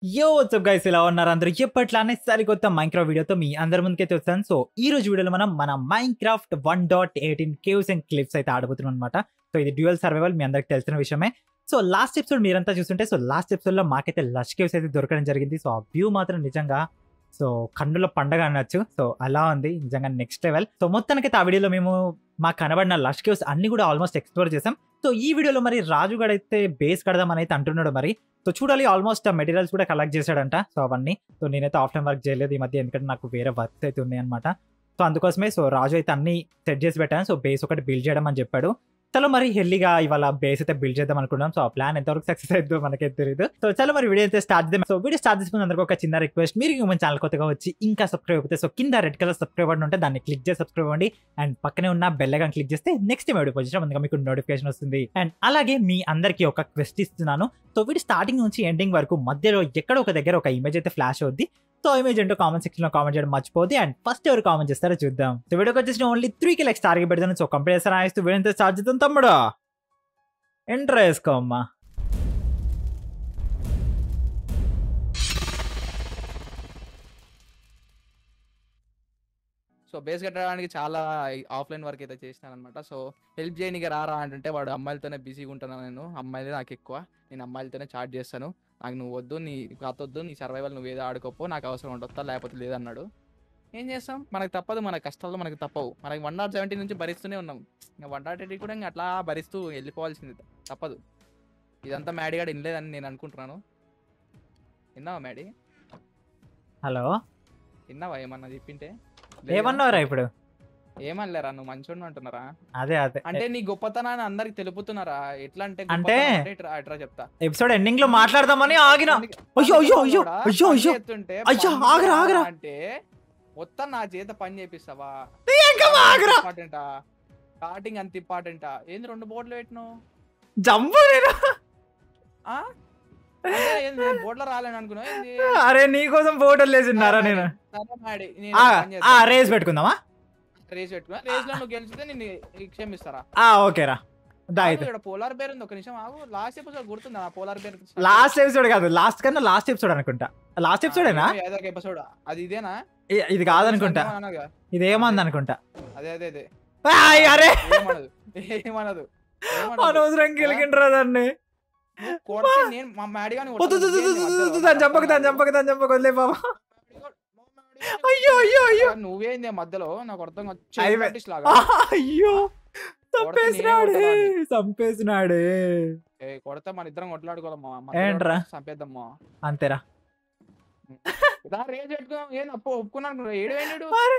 యో WhatsApp guys ఇలా ఉన్నారు అందరూ ఎప్పట్లానే సరికొత్త మైన్క్రాఫ్ట్ వీడియోతో మీ అందరి ముందుకైతే వచ్చాను సో ఈ రోజు వీడియోలో మనం మన Minecraft one dot eighteen caves and cliffs అయితే ఆడబోతున్నాం అనమాట సో ఇది డ్యూయల్ సర్వైవల్ మీ అందరికి తెలిసిన విషయమే సో లాస్ట్ ఎపిసోడ్ మీరంతా చూస్తుంటే సో లాస్ట్ ఎపిసోడ్ లో మాకైతే లష్ కేవ్స్ అయితే దొరకడం జరిగింది సో ఆ వ్యూ మాత్రం నిజంగా సో కన్నుల పండగ అనొచ్చు సో అలా ఉంది నిజంగా నెక్స్ట్ లెవెల్ సో మొత్తానికైతే ఆ వీడియోలో మేము మాకు కనబడిన లష్ కేవ్స్ అన్ని కూడా ఆల్మోస్ట్ ఎక్స్ప్లోర్ చేసాం సో ఈ వీడియోలో మరి రాజు గడైతే బేస్ కడదామని అయితే అంటున్నాడు మరి సో చూడాలి ఆల్మోస్ట్ మెటీరియల్స్ కూడా కలెక్ట్ చేశాడంట సో అవన్నీ సో నేనైతే ఆఫ్లైన్ వర్క్ చేయలేదు ఈ మధ్య ఎందుకంటే నాకు వేరే వర్క్స్ అయితే ఉన్నాయి అనమాట సో అందుకోసమే సో రాజు అయితే అన్ని సెట్ చేసి పెట్టాను సో బేస్ ఒకటి బిల్డ్ చేయడం అని చెప్పాడు చలో మరి హెల్లీగా ఇవాళ బేస్ అయితే బిల్డ్ చేద్దాం అనుకున్నాం సో ఆ ప్లాన్ ఎంతవరకు సక్సెస్ అవుతుందో మనకైతే తెలియదు సో చలో మరి వీడియో అయితే స్టార్ట్ చేద్దాం సో వీడియో స్టార్ట్ చేసుకున్న అందరికీ ఒక చిన్న రిక్వెస్ట్ మీరు మన ఛానల్ కొత్తగా వచ్చి ఇంకా సబ్స్క్రైబ్ అయితే సో కింద రెడ్ కలర్ సబ్స్క్రైబ్ బటన్ ఉంటే దాన్ని క్లిక్ చేసి సబ్స్క్రైబ్ అవ్వండి అండ్ పక్కనే ఉన్న బెల్ ఐకాన్ క్లిక్ చేస్తే నెక్స్ట్ వీడియో పొజిషన్ అందుకే మీకు నోటిఫికేషన్ వస్తుంది అండ్ అలాగే మీ అందరికీ ఒక క్వెస్ట్ ఇస్తున్నాను సో వీడి స్టార్టింగ్ నుంచి ఎండింగ్ వరకు మధ్యలో ఎక్కడ ఒక దగ్గర ఒక ఇమేజ్ అయితే ఫ్లాష్ అవుద్ది సో ఇమేజ్ ఏంటో కామెంట్ సెక్షన్ లో కామెంట్ చేయడం మర్చిపోద్ది అండ్ ఫస్ట్ ఎవరు కామెంట్ చేస్తారో చూద్దాం సో వీడియోకి వచ్చేసి ఓన్లీ త్రీ కి లైక్స్ టార్గెట్ పెడతాను సో కంప్లీట్ చేస్తాను ఆయిస్తూ వీడియో స్టార్ట్ చేద్దాం తమ్ముడు ఎంటర్ వేసుకో అమ్మా సో బేస్ కట్టడానికి చాలా ఆఫ్లైన్ వర్క్ అయితే చేసినాను అనమాట సో హెల్ప్ చేయనికి రారా అంటుంటే వాడు అమ్మాయిలతోనే బిజీగా ఉంటున్నాను నేను అమ్మాయిలే నాకు ఎక్కువ నేను అమ్మాయిలతోనే చాట్ చేస్తాను నాకు నువ్వు వద్దు నీ వద్దు నీ సర్వైవల్ నువ్వు ఏదో ఆడుకోపో నాకు అవసరం ఉండొస్తా లేకపోతే లేదన్నాడు ఏం చేస్తాం మనకు తప్పదు మన కష్టాలు మనకు తప్పవు మనకి వన్ నాట్ సెవెంటీ నుంచి భరిస్తూనే ఉన్నాం ఇంకా వన్ నాట్ ఎయిటీ కూడా ఇంకా అట్లా భరిస్తూ వెళ్ళిపోవాల్సింది తప్పదు ఇదంతా మ్యాడీగాడు వినలేదని నేను అనుకుంటున్నాను విన్నావా మ్యాడీ హలో విన్నావా ఏమన్నా చెప్పింటే ఏమన్నావురా ఇప్పుడు ఏమనలేరా నువ్వు మంచోడు అంటున్నారా అదే అదే అంటే నీ గొప్పతనాన్ని అందరికి తెలుపుతున్నారా ఎట్లా అంటే అంటే- గొప్పతనం అంటే ఇట్రా- ఇట్రా చెప్తా ఎపిసోడ్ ఎండింగ్ లో మాట్లాడదామని ఆగిన అందుకే- అయ్యో, అయ్యో, అయ్యో, కూడా అయ్యో, పని అయ్యో. చేస్తుంటే అయ్యో, పని ఆగరా, ఆగరా. అంటే మొత్తం నా చేత పని చేపిస్తావా ఇంకా ఆగరా. ఇంపార్టెంటా స్టార్టింగ్ అంత ఇంపార్టెంటా ఏంది రెండు బోర్డులు పెట్టినావు జంపు నేను ఆ? అంటే ఏంది నేను బోర్డులో రాలేను అనుకున్నావు ఏంది అరే నీకోసం ఫోటోలు వేసిన్నారా నేను సరే మాడి, నేను ఆ, పని ఆ చేస్తా. రేస్ పెట్టుకుందామా రేస్ పెట్టుకున్నా రేస్ లో నువ్వు గెలిచితే నేను క్షమిస్తారా ఆ ఓకేరా దా అయితే ఇక్కడ పోలార్ బేర్ ఉంది ఒక నిమిషం ఆగు లాస్ట్ ఎపిసోడ్ గుర్తుందా పోలార్ బేర్ లాస్ట్ ఎపిసోడ్ కాదు లాస్ట్ కన్నా లాస్ట్ ఎపిసోడ్ అనుకుంటా లాస్ట్ ఎపిసోడేనా ఏదో ఎపిసోడ్ అది ఇదేనా ఇ- ఇది కాదనుకుంటా అనగా. ఇది ఏమంది అనుకుంటా అదే అదే అదే ఆయ్, అరే ఏమనదు ఏమనదు ఏమనదు. అనవసరం గెలికిండ్రా దాన్ని నువ్వు కొడితే నేను మా మ్యాడీ గాని వద్దు, వద్దు, వద్దు, వద్దు, వద్దు, దాన్ని చంపక దాన్ని చంపక దాన్ని చంపక వదిలే బాబా అయ్యో అయ్యో అయ్యో నువ్వేంది మధ్యలో నాకు అర్థం కాదు. అయిపోయి- చైన్ artist లాగా. అయ్యో చంపేసినాడే కొడతాను. చంపేసినాడే ఏ, కొడితే మన ఇద్దరం కొట్లాడుకోవాలమ్మా ఏంట్రా? చంపేద్దామ్మా అంతేరా ఇలా రేజ్ పెట్టుకున్నాం ఏం అప్పు ఒప్పుకున్నాను ఏడు వేడు అరే.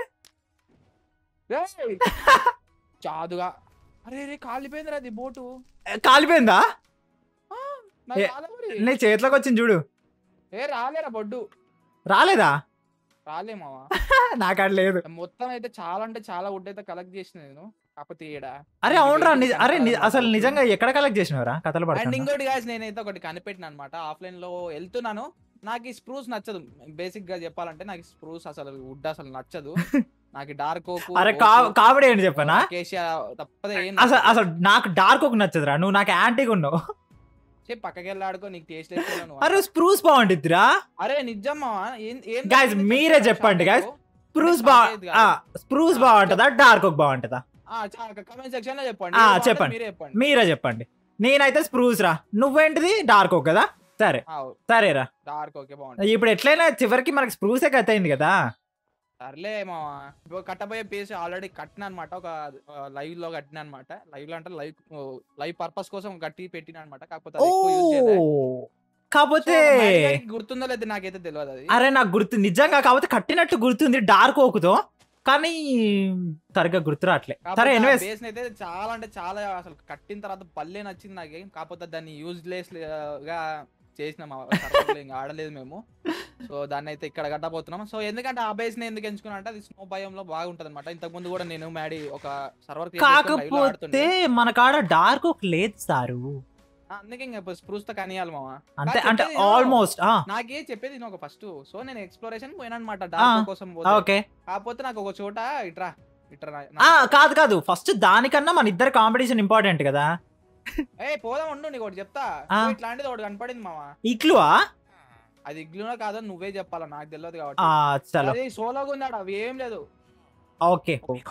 చాదుగా అరే రే కాలిపోయిందిరా అది బోటు కాలిపోయిందా నాకు ఏ, రాలే మరి. నీ చేతిలోకి వచ్చింది చూడు ఏ రాలేరా బొడ్డు రాలేదా రాలేమావా నాకాడ లేదు మొత్తం అయితే చాలా అంటే చాలా వుడ్ అయితే కలెక్ట్ చేసిన నేను కాకపోతే ఈడ అరే అవునరా నిజ- అరే ని- అసలు నిజంగా ఎక్కడ కలెక్ట్ చేసినవరా కథలు అండ్ పడుతున్నా ఇంకోటి గాయస్ నేనైతే ఒకటి కనిపెట్టిన అనమాట ఆఫ్లైన్ లో వెళ్తున్నాను నాకు ఈ స్ప్రూస్ నచ్చదు బేసిక్ గా చెప్పాలంటే నాకు స్ప్రూస్ అసలు వుడ్ అసలు నచ్చదు నాకు డార్క్ ఓక్ అరే కా- కామెడీ ఏంటి చెప్పనా తప్పదే ఏం అసలు నచ్చదు. అసలు నాకు డార్క్ ఒక నచ్చదురా నువ్వు నాకు యాంటీగా ఉన్నావు చెప్పి పక్కకి వెళ్ళి ఆడుకో నీకు టేస్ట్ అరే స్ప్రూస్ బాగుంటుందిరా అరే నిజమ్మా ఏం ఏం Guys, నచ్చింది మీరే చెప్పు చెప్పండి, నాకు. guys. స్ప్రూస్ నాకు బా నాకేది కాదు. స్ప్రూస్ ఆ, బాగుంటుందా డార్క్ ఒక బాగుంటుందా ఆ, చాలా కమెంట్ సెక్షన్ లో చెప్పండి ఆ, ఏది బాగుంటే చెప్పండి. మీరే చెప్పండి మీరే చెప్పండి నేనైతే స్ప్రూస్ రా నువ్వేంటిది డార్క్ ఒక కదా సరే సరేరా డార్క్ ఓకే బాగుంటుంది ఇప్పుడు ఎట్లయినా చివరికి మనకి స్ప్రూసే కట్ అయింది కదా సర్లే మా ఇప్పుడు కట్టబోయే పేజ్ ఆల్రెడీ కట్టిన అనమాట ఒక లైవ్ లో కట్టిన అనమాట లైవ్ లో అంటే లైవ్ లైవ్ పర్పస్ కోసం కట్టి పెట్టిన అనమాట కాకపోతే ఓ అది ఎక్కువ యూజ్ చేయలే. కాకపోతే సో, మరి దానికి గుర్తుందో లేదో నాకైతే తెలియదు అది అరే నాకు గుర్తు నిజంగా కాకపోతే కట్టినట్టు గుర్తుంది డార్క్ ఓకుతో కానీ సరిగ్గా గుర్తు రావట్లే సరే ఎనివేస్ బేస్ అయితే చాలా అంటే చాలా అసలు కట్టిన తర్వాత పల్లె నచ్చింది నాకు కాకపోతే దాన్ని యూజ్లెస్ గా చేసినాం ఆ server లో ఇంకా ఆడలేదు మేము సో దాన్ని అయితే ఇక్కడ కట్టబోతున్నాం సో ఎందుకంటే ఆ బేస్ ని ఎందుకు ఎంచుకున్నా అంటే అది స్నో భయంలో బాగుంటది అనమాట ఇంతకు ముందు కూడా నేను మ్యాడీ ఒక సర్వర్ కాకపోతే మన కాడ డార్క్ ఓక్ లేదు సారు అందుకే ఇంకా స్ప్రూస్ తో కనియాలి మామ అంతే నాకు అంటే చెప్పేది విను. ఆల్మోస్ట్ నాకే చెప్పేది నేను ఒక ఫస్ట్ సో నేను ఎక్స్ప్లోరేషన్ పోయినా అనమాట ఆ, డార్క్ కోసం పోతే. ఓకే కాకపోతే నాకు ఒక చోట ఇట్రా ఇట్రా నా- ఆ నాకు- కాదు కాదు ఫస్ట్ దానికన్నా మన ఇద్దరు కాంపిటీషన్ ఇంపార్టెంట్ కదా ఏ పోదాం ఉండు నీకు ఒకటి చెప్తా ఆ. ఇగో ఇట్లాంటిది ఒకటి కనపడింది మామ ఇక్లువా అది ఇగ్లునో కాదో నువ్వే చెప్పాలా నాకు తెలియదు ఆ, కాబట్టి చలో అది సోలోగా ఉన్నాడు అవి ఏం లేదు ఓకే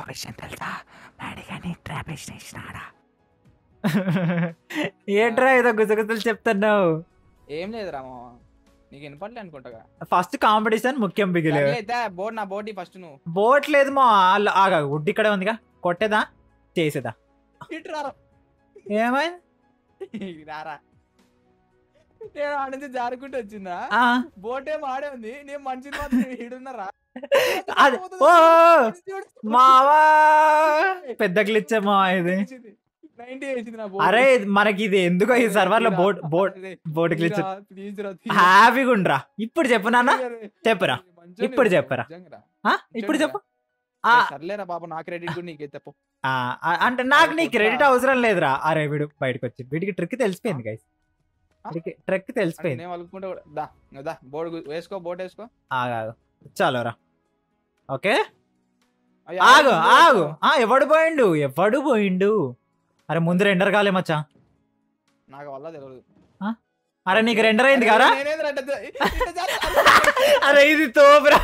ఏంట్రా ఏదో గుసగుసలు చెప్తున్నావు ఏం లేదు రామ నీకు వినపడలే అనుకుంటా ఫస్ట్ కాంపిటీషన్ ముఖ్యం బిగిలు అయితే బోర్డు నా బోర్డు ఫస్ట్ నువ్వు బోట్ లేదు మా ఆల్- ఆగా గుడ్డి ఇక్కడే ఉందిగా కొట్టేదా చేసేదా ఇటు రారా ఏమైంది రారా నేను ఆడ నుంచి జారుకుంటూ వచ్చిందా ఆ, బోట్ ఏమో ఆడే ఉంది నేను మనిషిని మాత్రం ఈడున్నారా అది ఓ మావా పెద్ద గ్లిచ్చే మా ఇది నైన్టీ వేసింది నా అరే ఇది మనకి ఇది ఎందుకో ఈ సర్వర్ లో bot bot bot glitch please హ్యాపీగా ఉండరా ఇప్పుడు చెప్పు నాన్న చెప్పురా ఇప్పుడు చెప్పరా ఆ, ఇప్పుడు చెప్పు ఆ, సర్లేరా బాబు నా క్రెడిట్ కూడా నీకే చెప్పు ఆ, ఆ, అంటే నాకు నీ క్రెడిట్ అవసరం లేదురా అరే వీడు బయటకు వచ్చి వీడికి ట్రిక్ తెలిసిపోయింది గైస్ ట్రిక్ తెలిసిపోయింది నేను వాళ్ళకుంటే కూడా దా దా బోర్డు వేసుకో బోట్ వేసుకో ఆగు చాలోరా ఓకే అయ్య, ఆగు ఆగు, ఆగు ఆ ఎవడు పోయిండు ఎవడు పోయిండు అరే ముందు రెండర్ కాలే మచ్చా నాకు వల్ల తెలియదు అరే నీకు రెండర్ అయింది కదా నేనేంద్రా అడ్డ- ఇట్ట చేస్తా. అరే ఇది తోపురా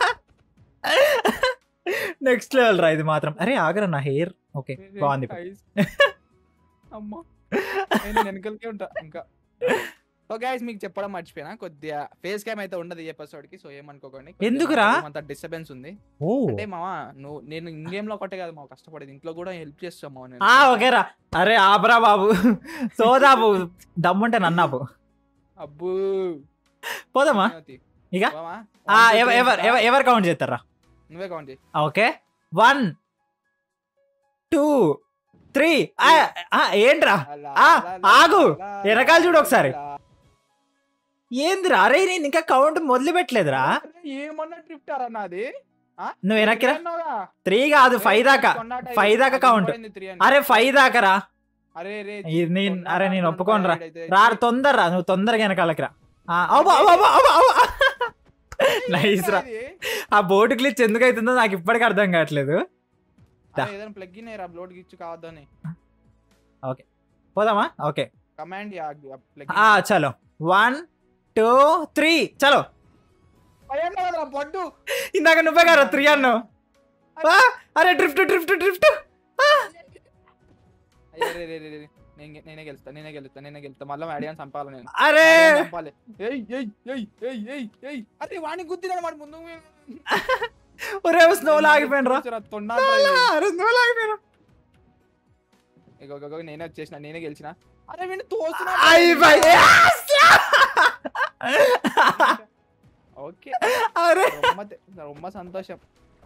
నెక్స్ట్ లెవెల్ రా ఇది మాత్రం అరే ఆగరా నా హెయిర్ ఓకే బాగుంది ఇప్పుడు. Guys. అమ్మా నేను వెనకలకే ఉంటా ఇంకా సో గైస్ మీకు చెప్పడం మర్చిపోయినా కొద్దిగా ఫేస్ క్యామ్ అయితే ఉండదు ఈ ఎపిసోడ్ కి సో ఏమనుకోకండి కొద్దిగా ఎందుకురా? అంత డిస్టర్బెన్స్ ఉంది ఓ అంటే మావా నువ్వు నేను ఇన్ గేమ్ లో ఒకటే కాదు మా కష్టపడేది ఇంట్లో కూడా హెల్ప్ చేస్తాం మావా నేను ఆ ఓకేరా అరే ఆపరా బాబు సోదాబు దమ్ముంటే నన్నాపు అబ్బూ పోదామా వినోతి. ఇక? పోవా? ఆ, One, two, ఎవ- three, ఎవరు రా. ఎవ- ఎవరు కౌంట్ చేస్తారా నువ్వే కౌంట్ చేయి ఓకే వన్ టూ త్రీ ఏంట్రా అలా, ఆ, అలా, అలా, ఆగు. అలా, వెనకాల చూడు ఒకసారి. అలా. ఏందిరా అరే నేను ఇంకా కౌంట్ మొదలు పెట్టలేదురా అరే, ఏమన్నా ట్రిప్ అరా నాది నువ్వు వెనక్కిరా అన్నావుగా. త్రీ కాదు ఫైవ్ దాకా కొన్నాట ఇది. ఫైవ్ దాకా అది కౌంట్ పడింది three అని. అరే ఫైవ్ దాకా రా అరే రే ఇది నేను కొన్నాట అరే నేను అంటున్నాను ఒప్పుకోను రా అయితే. రా తొందర రా నువ్వు తొందరగా వెనకాలకి రా ఆ, అవ్వ, అవ్వ, అవ్వ, అవ్వ, అవ్వ. నైస్ రా ఇది? ఆ బోటు గ్లిచ్ ఎందుకు అవుతుందో నాకు ఇప్పటికీ అర్థం కావట్లేదు దా. అరే, ఏదైనా ప్లగ్ ఇన్ రా బ్లోడ్ గిచ్చు కావద్దని పోదామా ఓకే కమాండ్ ఆ చలో వన్ టూ త్రీ చలో పడ్డు ఇందాక నువ్వే కదా త్రీ అన్నావు ఆ, అరే డ్రిఫ్ట్ డ్రిఫ్ట్ డ్రిఫ్ట్ అయ్యో, రే, రే, రే, రే. నేను- నేనే గెలుస్తా నేనే గెలుస్తా నేనే గెలుస్తా మళ్ళీ అడిగాను చంపాలి నేను అరే అడిగాను చంపాలి ఏయ్ ఏయ్ ఏయ్ ఏయ్ ఏయ్ ఏయ్ అరే వాడిని గుద్దినాడు వాడి ముందు ఒరే స్నో లాగిపోయిన రా తొండాలు రా ఇది. అరే స్నో లాగిపోయిన ఇగో, ఇగో, ఇగో, నేనే వచ్చేసిన నేనే గెలిచిన అరే వీడిని తోసిన అయిపోయి ఓకే అరే రొమ్మ తె- రొమ్మ సంతోషం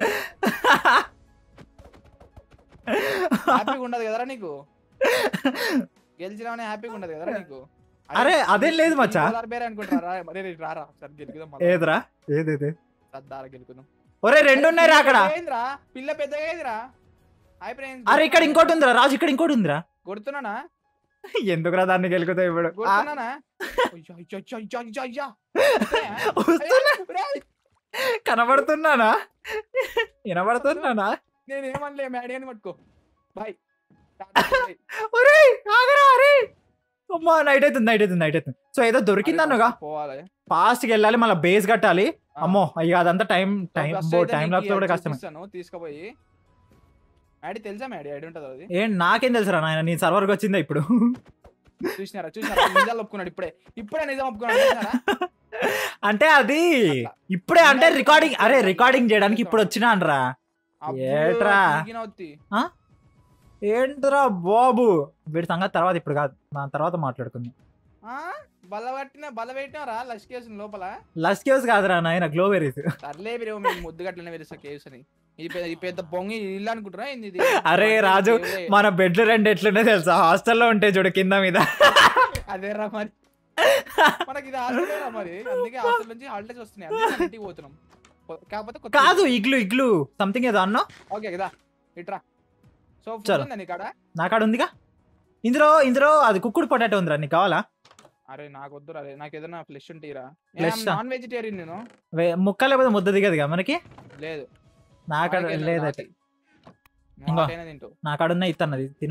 హ్యాపీగా ఉండదు కదరా నీకు గెలిచినావని హ్యాపీగా ఉండదు కదరా నీకు అరే, అదేం లేదు మచ్చా. బేరే అనుకుంటారా రే రే, రారా సరే గెలుకుదాం మళ్ళా. ఏదిరా ఏదేది సర్దారా గెలుకుదాం ఒరే రెండు ఉన్నాయి రా అక్కడ ఏంద్రా పిల్ల పెద్దగా ఏంద్రా హాయ్ ఫ్రెండ్స్ అరే ఇక్కడ ఇంకోటి ఉందిరా రాజు ఇక్కడ ఇంకోటి ఉందిరా కొడుతున్నానా ఎందుకురా దాన్ని గెలుకుతావు ఇప్పుడు ఆ, కొడుతున్నానా అయ్యో, అయ్యో, అయ్యో, అయ్యో, అయ్యో, అయ్యో. వస్తున్నా. అయ్యో, రేయ్. కనబడుతున్నానా వినబడుతున్నానా నేనేమనలే మ్యాడీ అని పట్టుకో బాయ్ ఒరే ఆగరా అరే అమ్మా నైట్ అవుతుంది నైట్ అవుతుంది నైట్ అవుతుంది సో ఏదో దొరికిందన్నగా పోవాలి ఫాస్ట్ గా వెళ్ళాలి మళ్ళీ బేస్ కట్టాలి ఆ. అమ్మో అయ్యో అదంతా టైం టైం Plus బో అయితే టైం నీకు లాప్స్ కూడా అది కష్టమే చూపిస్తాను, తీసుకుపోయి మ్యాడీ తెలుసా మ్యాడీ ఐడి ఉంటుంది అది ఏం నాకేం తెలుసురా నాయన నీ సర్వర్కి వచ్చిందా ఇప్పుడు చూసినారా చూసినారా నిజాలు ఒప్పుకున్నాడు ఇప్పుడే ఇప్పుడే నిజం ఒప్పుకున్నాడు చూసినారా? అంటే అది అట్లా. ఇప్పుడే అంటే రికార్డింగ్ అరే రికార్డింగ్ చేయడానికి ఇప్పుడు వచ్చినా అనరా అబ్బో, ఏట్రా? పీకిన ఒత్తి. ఏంట్రా బాబు వీడి సంగతి తర్వాత ఇప్పుడు కాదు నా తర్వాత మాట్లాడుకుందాం ఆ బల్ల పట్టిన బల్ల పెట్టినారా లష్ కేసు లోపల లస్ కేవ్స్ కాదురా నాయన గ్లోబెరీస్ సర్లే మీరు మేము ముద్దు గట్లనే విరుస్తా కేవ్స్ అని ఇది పెద్ద- ఇది పెద్ద బొంగి ఇల్లు అనుకుంటారా ఏంది ఇది అరే రాజు కేవ్లే. మన బెడ్లు రెండు ఎట్లుండే తెలుసా హాస్టల్లో ఉంటాయి చూడు కింద మీద అదే రా మరి మనకి ఇది హాస్టల్ రా మరి అందుకే హాస్టల్ నుంచి హాలిడేస్ వస్తున్నాయి అందుకే మనం ఇంటికి పోతున్నాం పో- కాకపోతే కొత్త కాదు ఇగ్లు ఇగ్లు సంథింగ్ ఏదో అన్నా ఓకే కదా ఇట్రా సో ఫుడ్ చలో. ఉందా నీకాడ నా కాడ ఉందిగా ఇందులో ఇందులో అది కుక్కుడు పొటాటో ఉందిరా నీకు కావాలా అరే నాకు వద్దు రే నాకు ఏదైనా ఫ్లెష్ ఉంటీరా Flesh ఆ? నాన్ వెజిటేరియన్ నేను వే- ముక్క లేకపోతే ముద్ద దిగదుగా మనకి లేదు నా కాడ మనకేం లేదైతే నాటి. ఇంకో. నాకైనా తింటావు నా కాడ ఉన్న ఇత్తన్నది తిను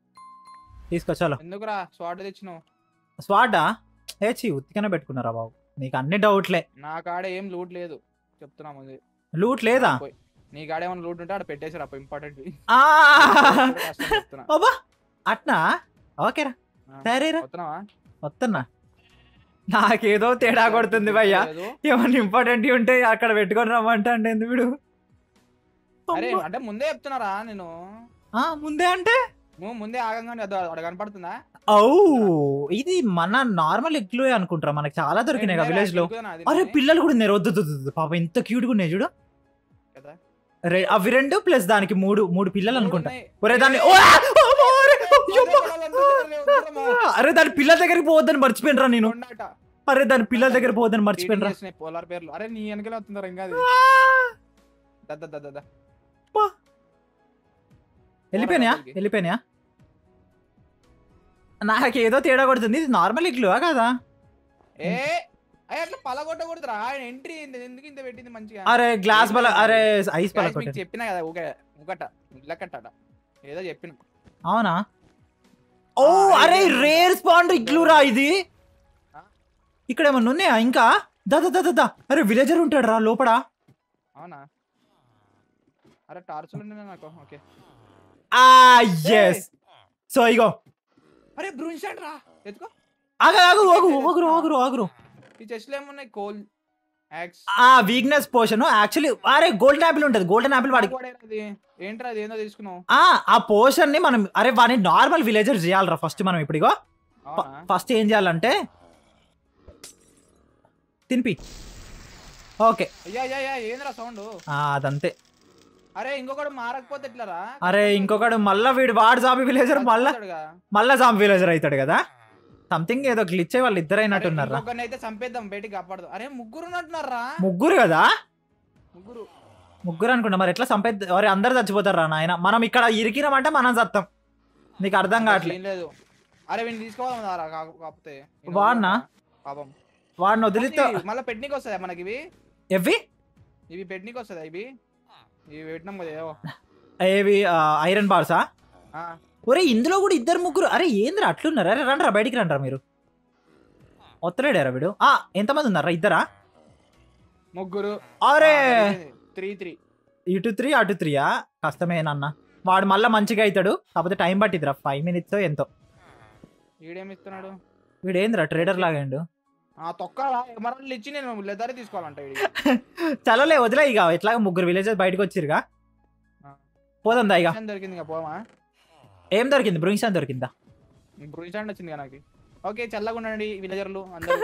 తీసుకో చలో ఎందుకురా స్వాట్ తెచ్చినావు స్వాడా ఏచి ఉత్తికనే పెట్టుకున్నారా బాబు నీకు అన్ని డౌట్లే నా కాడ ఏం లూట్ లేదు చెప్తున్నా ముందు లూట్ లేదా పోయి. నీ కాడ ఏమైనా లూట్ ఉంటే ఆడ పెట్టేసారు అప్పుడు ఇంపార్టెంట్ ఆ! చెప్తున్నా అబ్బా అట్నా ఓకేరా ఆ. సరేరా వస్తున్నావా వస్తున్నా నాకేదో తేడా కొడుతుంది భయ్యా లేదు. ఏమన్నా ఇంపార్టెంట్ ఉంటే అక్కడ పెట్టుకొని రమ్మంటే అంటే ఎందుకు వీడు అరే అమ్మా. అంటే ముందే చెప్తున్నారా నేను ఆ, ముందే అంటే నువ్వు ముందే ఆగంగానే అదో అక్కడ కనపడుతుందా ఓ ఇది మన నార్మల్ ఎగ్లు అనుకుంటారా మనకి చాలా దొరికినాయి కదా విలేజ్ లో అరే పిల్లలు కూడా ఉన్నారు వద్దు వద్దు, వద్దు పాప ఎంత క్యూట్ గా ఉన్నాయి చూడు కదా రె- అవి రెండు ప్లస్ దానికి మూడు మూడు పిల్లలు అనుకుంటా ఉన్నాయి. ఒరే దాన్ని ఏ, ఓ, ఆ! అమ్మో, అరే, అయ్యో, అదే కొనాలనుకుంటున్నాను, వద్దురమ్మా. అరే దాని పిల్లల దగ్గరికి పోవద్దని మర్చిపోయినరా నేను కొండాట. అరే దాని పిల్లల దగ్గర పోవద్దని మర్చిపోయినరా టీటీఎస్ నే పోలార్ పేర్లు అరే నీ వెనకలే వస్తుందా ఇంకా అది ఆ! దద్ద దద్ద దద్ద వెళ్ళిపోయినాయా లోపలికి. వెళ్ళిపోయినాయా నాకేదో తేడా కొడుతుంది ఇది నార్మల్ ఇగ్లువా కదా ఏ అయ్య అట్లా పలగొట్టకూడదురా ఆయన ఎంట్రీ ఎందుకు ఇంత పెట్టింది మంచిగా అరే గ్లాస్ బల అరే ఐస్ బల Guys, మీకు చెప్పినా కదా ఊకే ఊకట ఇల్లకట్టట ఏదో చెప్పిన అవునా ఓ ఆ, అరే ఇదే రేర్ స్పాండ్ ఇగ్లూరా ఇది ఆ? ఇక్కడ ఏమన్నా ఉన్నాయా ఇంకా దా దా, దా దా, దా అరే విలేజర్ ఉంటాడు రా లోపల అవునా అరే టార్చులు ఉన్నాయి నాకు ఓకే ఆ ఎస్ సో ఇగో అరే బ్రూన్షాట్ రా ఎత్తుకో ఆగు ఆగు ఆగు ఆగురు ఆగురు ఆగురు ఈ చెస్ట్ లో ఏమున్నాయి కోల్ యాక్స్ ఆ వీక్నెస్ పోషన్ యాక్చువల్లీ అరే గోల్డెన్ యాపిల్ ఉంటుంది గోల్డెన్ యాపిల్ వాడికి అది ఏంట్రా అది ఏందో తీసుకున్నావు ఆ ఆ పోషన్ ని మనం అరే వాడిని నార్మల్ విలేజర్ చేయాలరా ఫస్ట్ మనం ఇప్పుడు ఇగో అవునా ఫస్ట్ ఏం చేయాలంటే తినిపి ఓకే అయ్యా అయ్యా అయ్యా ఏంద్రా సౌండ్ అదంతే అరే ఇంకొకడు మారకపోతే ఎట్లారా అరే ఇంకొకడు మళ్ళా వీడు వాడు జాంబీ విలేజర్ మళ్ళా చచ్చిపోతాడుగా. మళ్ళా జాంబీ విలేజర్ అవుతాడు కదా సంథింగ్ ఏదో గ్లిచ్ వాళ్ళు ఇద్దరు అరే, అయినట్టున్నారా ఇంకొకరిని అయితే చంపేద్దాం బయటికి కాపాడదు అరే ముగ్గురు ఉన్నట్టున్నారా ముగ్గురు కదా ముగ్గురు ముగ్గురు అనుకుంటా మరి ఎట్లా సంపేద్ద అరే అందరు చచ్చిపోతారా నాయన మనం ఇక్కడ ఇరికినామంటే మనం చస్తాం నీకు అర్థం కావట్లేదు ఏం లేదు అరే వీడిని తీసుకోవాలి కాకపోతే ఈయన వాడినా? వదిలేరా? పాపం వాడిని వదిలితే ఇవి మళ్ళీ పెట్టనీకి వస్తాయా మనకి ఇవి ఎవి ఇవి పెట్టనీకి వస్తుందా ఇవి ఇవి పెట్టినాం కదా ఏవో ఏవి ఐరన్ బార్సా ఆ, ఒరే ఇందులో కూడా ఇద్దరు ముగ్గురు అరే ఏందిరా అట్లున్నారు అరే రండ్రా బయటికి రండ్రా మీరు ఒత్తలేడారా వీడు ఆ ఎంతమంది ఉన్నారా ఇద్దరా ముగ్గురు అరే త్రీ త్రీ ఇటు త్రీ అటు త్రీయా కష్టమేనన్న వాడు మళ్ళీ మంచిగా అవుతాడు కాకపోతే టైం పట్టిద్దిరా ఫైవ్ మినిట్స్ ఎంతో ఈడేమి ఇస్తున్నాడు వీడు ఏందిరా ట్రేడర్ లాగాండు ఆ తొక్క ఎమరాల్డ్ ఇచ్చి నేను లెదర్ తీసుకోవాలంట వీడికి చలోలే వదిలే ఇక ఎట్లాగ ముగ్గురు విలేజెస్ బయటకు వచ్చిరుగా ఆ. పోదాం దా ఇక బ్రూన్షాన్ దొరికింది ఇంకా పోమా ఏం దొరికింది బ్రూయిన్షాన్ దొరికిందా బ్రూన్షాన్ వచ్చింది కదా నాకు ఓకే చల్లగా ఉండండి విలేజర్లు అందరూ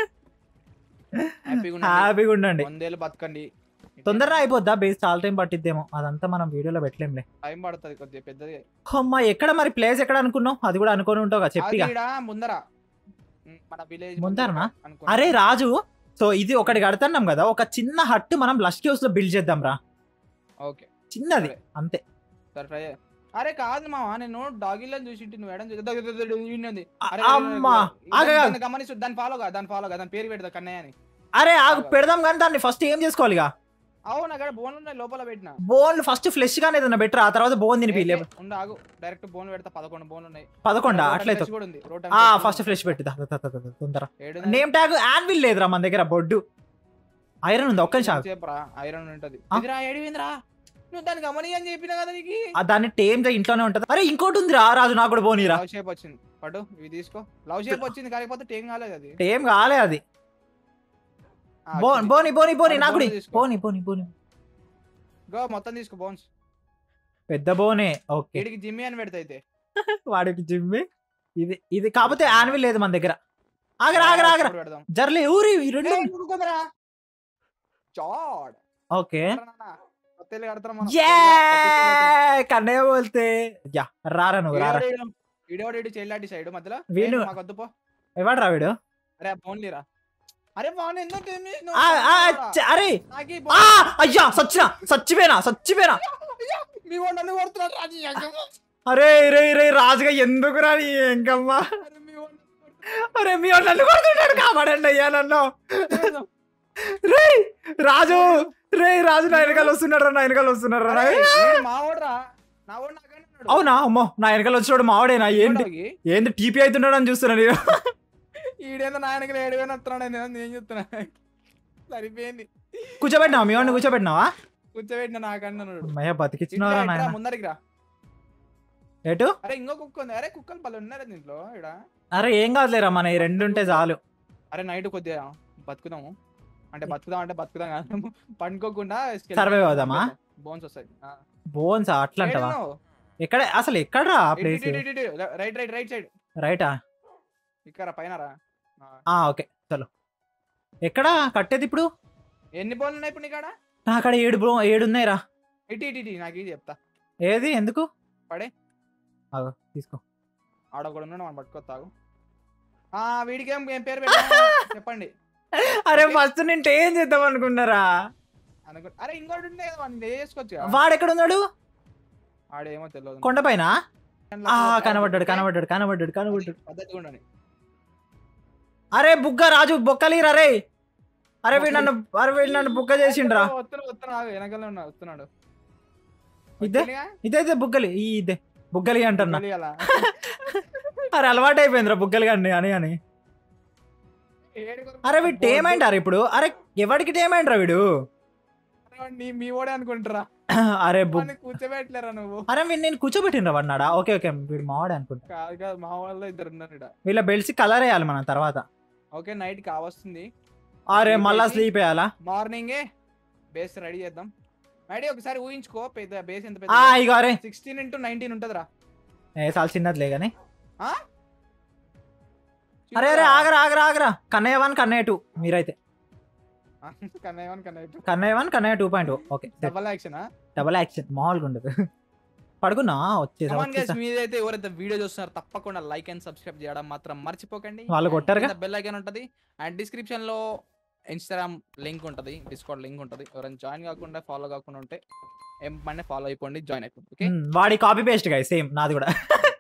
హ్యాపీగా ఉండండి హ్యాపీగా ఉండండి వందేళ్ళు బతకండి తొందరగా అయిపోద్దా బేస్ చాలా టైం పట్టిద్దేమో అదంతా మనం వీడియోలో పెట్టలేంలే టైం పడుతుంది కొద్దిగా పెద్దది అమ్మా ఎక్కడ మరి ప్లేస్ ఎక్కడ అనుకున్నావు అది కూడా అనుకొని ఉంటావు కదా చెప్పిగా అది ఈడ ముందర ఉమ్, మన విలేజ్ ముందరనా? అరే రాజు సో ఇది ఒకటి కడుతున్నాం కదా ఒక చిన్న హట్ మనం లష్ కేవ్స్ లో బిల్డ్ చేద్దాం రా ఓకే చిన్నది సరే. అంతే సరే ట్రై చేయి. అరే కాదు మావా నేను డాగిలను చూసి నువ్వు ఎడం చూసి- దో- దో- దో- దో- ఈయన ఉంది. అరే, అమ్మా దాన్ని- ఆగు, ఆగు. దాన్ని గమనిస్తు దాన్ని ఫాలో గా దాన్ని ఫాలో గా దాని పేరు పెడతా కన్నయ్య అని అరే ఆగు పెడదాం కానీ దాన్ని ఫస్ట్ ఏం చేసుకోవాలి ఇక అవును అక్కడ బోన్లు ఉన్నాయి లోపల పెట్టిన బోన్ ఫస్ట్ ఫ్లెష్ గానే ఏదైనా బెటర్ ఆ తర్వాత బోన్ తినిపి ఏ, ఏ, ఉండు ఆగు డైరెక్ట్ బోన్ పెడతా పదకొండు బోన్లు ఉన్నాయి పదకొండా రోటన్ అట్లయితే ఫ్లెష్ కూడా ఉంది రోటన్ ఆ ఫ్లెష్ ఫస్ట్ ఉంది. ఫ్లెష్ పెట్టు దా, దా, దా, దా, దా, తొందర ఏడు నేమ్ ట్యాగ్ యాన్విల్ లేదురా మన దగ్గర బొడ్డు ఐరన్ ఉంది ఒక్క నిమిషం ఆగు. చెప్పరా ఐరన్ ఉంటది ఆ? ఇదిరా ఏడివిందిరా నువ్వు దాన్ని గమని అని చెప్పిన కదా నీకు ఆ దాన్ని టేమ్ గా ఇంట్లోనే ఉంటది అరే ఇంకోటి ఉంది రా రాజు నాకు కూడా బోనీరా లవ్ షేప్ వచ్చింది పట్టు ఇవి తీసుకో లవ్ షేప్ వచ్చింది కాకపోతే టేం కాలేదు అది టేమ్ కాలే అది ఆ, బోన్ వచ్చింది. బోని బోని బోని అది నాకు బోన్ తీసుకో. బోని బోని బోని గో మొత్తం తీసుకో బోన్స్ పెద్ద బోనే ఓకే వీడికి జిమ్మి అని పెడతా అయితే వాడికి జిమ్మి ఇది ఇది కాకపోతే యాన్విల్ లేదు మన దగ్గర ఆగరా ఆగరా ఆగరా అప్పుడు పెడదాం జర్లే ఊరి ఈ రెండు ఏయ్, ఊరుకోదురా. చాడ్ ఓకే రా నాన్న. కొత్తలు కడతాం మనం. యే కొత్తలు కన్నయ్య బోల్తే యా రారా నువ్వు రారా వీడియోడు వీడు. వీడియోడు వీడు చెల్లాటి సైడ్ మధ్యలో వీడు- మాకు వద్దు పో ఎవడు రా వీడు అరే ఫోన్ లేరా అరే ఫోన్ ఎందుకు టైం చేసినావు? ఆ, ఆ, ఫోన్ చ- అరే నాకీ ఆ ఫోన్. అయ్యా సచ్చినా సచ్చిపోయినా సచ్చిపోయినా అయ్యో, మీ వాడు నన్ను కొడుతున్నాడు రాజీ అంకమ్మ. అరే రే రే రాజుగా ఎందుకు రా నీ ఎంకమ్మా అరే, మీ వాడు నన్ను కొడుతున్నాడు. అరే మీ వాడు నన్ను కొడుతున్నాడు కాపాడండి అయ్యా నన్ను అరే, రే రాజు రే రాజు నా వెనకాల వస్తున్నాడు రా నా వెనకాల వస్తున్నాడు రా వీడు మా వాడురా. నా వాడు నాకనే ఉన్నాడు. అవునా అమ్మో నా వెనకాల వచ్చినాడు మావాడేనా ఏంటి వాడికి ఏంటి టీపీ అవుతున్నాడు అని చూస్తున్నా నేను ఈడేందో నాయనకి ఏడు వేలు వస్తున్నాడు నేను నేను చెప్తున్నా సరిపోయింది కూర్చోబెట్టినావా మీ వాడిని కూర్చోబెట్టినావా కూర్చోబెట్టిన నాకన్నా అమ్మయ్య బతికిచ్చినవరా నాయన ముందరికి రా ఎటు అరే ఇంకో కుక్క ఉంది అరే కుక్కలు పళ్ళు ఉన్నారా దీంట్లో ఇక్కడ అరే ఏం కాదులేరా మన ఈ రెండు ఉంటే చాలు అరే నైట్ కొద్దిగా బతుకుదాము అంటే బతుకుదాం అంటే బతుకుదాం కాదు పండుకోకుండా Survive అవుదామా? బోన్స్ వస్తాయి ఆ. బోన్స్ అట్లా అంటావా ఏడున్నావు? ఎక్కడ అసలు ఎక్కడరా ఇటు, ప్లేస్ ఇటు, ఇటు, ఇటు. రైట్ రైట్ రైట్ సైడ్ రైటా ఇక్కడ పైన రా ఆ. ఆ ఓకే చలో ఎక్కడ కట్టేది ఇప్పుడు ఎన్ని బోన్లు ఉన్నాయి ఇప్పుడు నీకాడ నా అక్కడ ఏడు బ్రో ఏడు ఉన్నాయిరా ఇటు ఇటు ఇటు నాకు ఇది చెప్తా ఏది ఎందుకు పడే. అగో తీసుకో ఆడ కూడా ఉన్నాడు మనం పట్టుకొస్తాగు ఆ వీడికి ఏం ఏం పేరు పెట్టా చెప్పండి అరే ఫస్ట్ నేను ఏం చేద్దాం అనుకున్నారా అనుకో అరే ఇంకోటి ఉండే కదా వాడిని చేసుకోవచ్చు వాడు ఎక్కడ ఉన్నాడు ఆడేమో తెలియదు కొండపైన ఆ కనబడ్డాడు కనబడ్డాడు కనబడ్డాడు కనబడ్డాడు పద్ధతిగా ఉండండి అరే బుగ్గ రాజు బొక్కలీరా రే అరే వీడు నన్ను అరే వీడు నన్ను బుగ్గ చేసిండ్రా వస్తున్నాడు వస్తున్నాడు వెనకాల ఉన్నా వస్తున్నాడు ఇదే? వచ్చిండుగా? ఇదైతే బుగ్గలి ఈ ఇదే బుగ్గలి అంటున్నా తెలియాలా? అరే అలవాటు అయిపోయిందిరా బుగ్గలి కానీ అని అని ఏడు కొరకు అరే వీడు టేమైండారు ఇప్పుడు అరే ఎవరికి టేమైండ్రా వీడు వాడు నీ మీ ఓడే అనుకుంటారా అరే బుగ్ వాడిని కూర్చోబెట్టలేరా నువ్వు అరే వీడు నేను కూర్చోబెట్టిండ్రా వాడినాడా ఓకే ఓకే వీడు మావాడే అనుకుంటా కాదు కాదు మా వాళ్ళు ఇద్దరు ఉన్నారు ఇక్కడ వీళ్ళ బెల్ట్స్ కలర్ వేయాలి మనం తర్వాత ఓకే నైట్ కావస్తుంది అరే Sleep మళ్ళా వేసి- స్లీప్ వేయాలా మార్నింగే బేస్ రెడీ చేద్దాం రెడీ ఒకసారి ఊహించుకో పెద్ద బేస్ ఎంత ఆ పెద్ద ఇగో అరే సిక్స్టీన్ ఇంటూ నైన్టీన్ ఉంటదిరా ఏ చాలా చిన్నదిలే కానీ ఆ? అరే అరే ఆగరా ఆగరా ఆగరా కన్నయ్య వన్ కన్నయ్య టూ మీరైతే Kannayya one Kannayya two Kannayya one Kannayya two point okay double action double action మామూలుగా ఉండదు పడుకున్నా వచ్చేసా కమాన్ గైస్ వచ్చేసా మీరైతే ఎవరైతే వీడియో చూస్తున్నారో తప్పకుండా లైక్ అండ్ సబ్స్క్రైబ్ చేయడం మాత్రం మర్చిపోకండి వాళ్ళు కొట్టారుగా? బెల్ ఐకాన్ ఉంటది అండ్ డిస్క్రిప్షన్ లో ఇన్స్టాగ్రామ్ లింక్ ఉంటది డిస్కౌంట్ లింక్ ఉంటది ఎవరైనా జాయిన్ కాకుండా ఫాలో కాకుండా ఉంటే ఏం పని ఫాలో అయిపోండి జాయిన్ అయిపోండి ఓకే ఉమ్, వాడి కాపీ పేస్ట్ గా సేమ్ నాది కూడా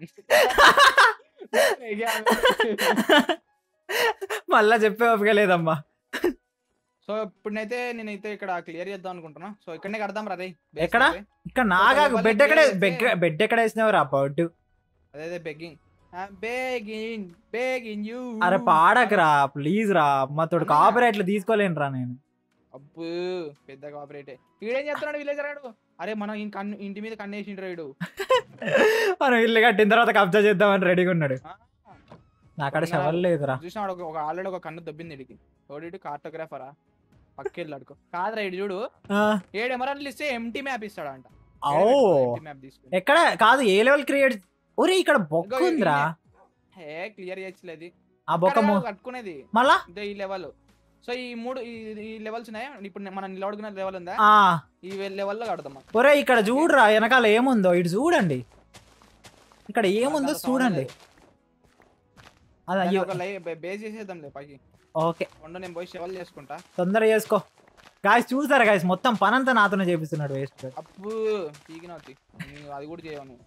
మళ్ళా చెప్పే ఓపిక లేదమ్మా సో ఇప్పుడైతే నేనైతే ఇక్కడ క్లియర్ చేద్దాం అనుకుంటున్నా సో ఇక్కడనే కడదాం రా రే ఎక్కడ? ఇక్కడ నాగా వాళ్ళకి బెడ్ ఎక్కడ clear చేస్తే- బెడ్ ఎక్కడ వేసినావు రా బర్డ్ అదే బెగ్గింగ్ బేగింగ్ బేగింగ్ యూ అరే పాడకరా ప్లీజ్ రా అమ్మతోడు అన్నా. కాపీరైట్లు తీసుకోలేను రా నేను అబ్బు పెద్ద కాపరేటే వీడేం చేస్తున్నాడు విలేజ్ రాడు అరే మనం ఇంక కన్ను ఇంటి మీద కన్నేసిండ్రు వీడు మనం ఇల్లు కట్టిన తర్వాత కబ్జా చేద్దామని రెడీగా ఉన్నాడు ఆ. నాకాడ ఉన్న- షవల్ లేదురా చూసినాడు ఒక- ఒక ఆల్రెడీ ఒక కన్ను దొబ్బింది ఇడికి ఓడి కార్టోగ్రాఫరా పక్కెళ్ళాడుకో కాదురా ఇడు చూడు ఆ, ఏడు ఎమరాల్డ్ ఇస్తే ఎంటీ మ్యాప్ ఇస్తాడంట ఓ మ్యాప్ తీసుకుని ఎక్కడ కాదు ఏ లెవెల్ క్రియేట్ ఒరే ఇక్కడ బొక్క ఇగో ఉందిరా హే క్లియర్ చేయట్లేదు ఆ బొక్క మో- కట్టుకునేది మళ్ళా ఇదే ఈ లెవెల్ సో ఈ మూడు ఈ- ఈ లెవెల్స్ ఉన్నాయి ఇప్పుడు నే- మనం నిలబడుకున్న లెవెల్ ఉందా ఆ ఈ లెవెల్ లో కడదాం మనం. ఒరే ఇక్కడ చూడరా వెనకాల ఏముందో ఇటు చూడండి ఇక్కడ ఏముందో దాంట్లో చూడండి sound అది దాన్ని అయ్యో ఒక లై బేస్ చేసేద్దాంలే పైకి ఓకే వండ నేను పోయి షెవల్ చేసుకుంటా తొందరగా చేసుకో గాయస్ చూసారా గాయస్ మొత్తం పనంతా నాతోనే చేపిస్తున్నాడు వేస్ట్ అప్పు పీకినవుతి అది కూడా చేయవు నువ్వు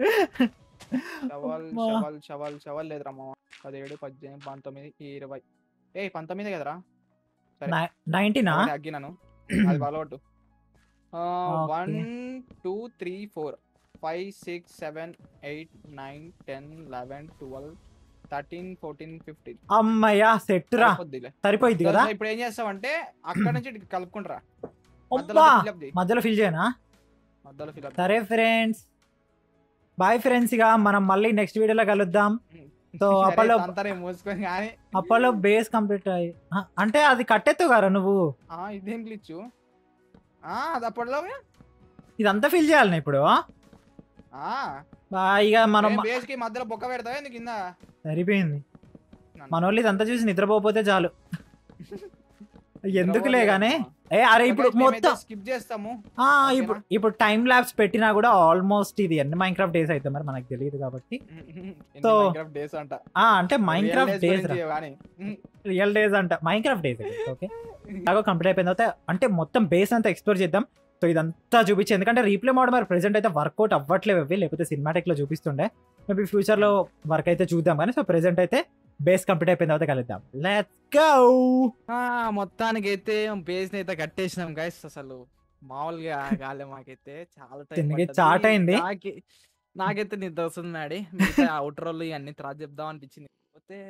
షవల్ అమ్మా. షవల్ షవల్ షవల్ లేదురా మామ పదిహేడు పద్దెనిమిది పంతొమ్మిది ఇరవై ఏ పంతొమ్మిది కదరా నైన్టీనా ఒకటి అగ్గినాను అది బలవట్టు one two three four five six seven eight nine ten eleven twelve thirteen fourteen fifteen అమ్మయ్యా సెట్ రా సరిపోయింది కదా ఇప్పుడు ఏం చేస్తావంటే అక్కడ నుంచి ఇటు కలుపుకుంటారా మధ్యలో అబ్బా fill up చేయి. మధ్యలో ఫిల్ చేయనా మధ్యలో fill up. సరే ఫ్రెండ్స్ బాయ్ ఫ్రెండ్స్ ఇక మనం మళ్ళీ నెక్స్ట్ వీడియోలో కలుద్దాం సో సరే, అప్పట్లో తంతారే మూసుకొని కానీ అప్పట్లో బేస్ కంప్లీట్ అయ్యి ఆ, అంటే అది కట్టెత్తు కదా నువ్వు ఆ, ఇదేం గ్లిచ్చు ఆ అది అప్పట్లో ఇదంతా ఫిల్ చేయాలి ఇప్పుడు ఆ బా, ఇక మనం బేస్ కి మధ్యలో బొక్క పెడతావా ఎందుకు కింద సరిపోయింది మన వాళ్ళు ఇదంతా చూసి నిద్రపోతే చాలు ఎందుకులే గానీ ఏ అరే ఇప్పుడు మొత్తం స్కిప్ చేస్తాము ఆ, ఓకేనా? ఇప్పుడు ఇప్పుడు టైం ల్యాబ్స్ పెట్టినా కూడా ఆల్మోస్ట్ ఇది ఎన్ని మైన్క్రాఫ్ట్ డేస్ అయితే మరి మనకు తెలియదు కాబట్టి సో, డేస్ అంట ఆ అంటే మైన్క్రాఫ్ట్ Real days డేస్ గురించి కానీ రియల్ డేస్ అంట మైన్క్రాఫ్ట్ డేస్ ఓకే అలాగో కంప్లీట్ అయిపోయిన తర్వాత అంటే మొత్తం బేస్ అంతా ఎక్స్ప్లోర్ చేద్దాం సో ఇదంతా చూపించి ఎందుకంటే రీప్లే మోడ్ మరి ప్రెసెంట్ అయితే వర్కౌట్ అవ్వట్లేవు అవి లేకపోతే సినిమాటిక్ లో చూపిస్తుండే మేబీ ఫ్యూచర్ లో వర్క్ అయితే చూద్దాం కానీ సో ప్రెసెంట్ అయితే బేస్ కంప్లీట్ అయిపోయిన తర్వాత కలుద్దాం లెట్స్ గో ఆ, మొత్తానికి అయితే బేస్ అయితే కట్టేసినాం గైస్ అసలు మామూలుగా కాలే మాకైతే చాలా టైం దీనికి పడ్డది. చాట్ అయింది. నాకి- నాకైతే నిద్ర వస్తుంది మ్యాడీ మిగతా అవుటర్ వాళ్ళు ఇవన్నీ తర్వాత చెప్దాం అనిపించింది కాకపోతే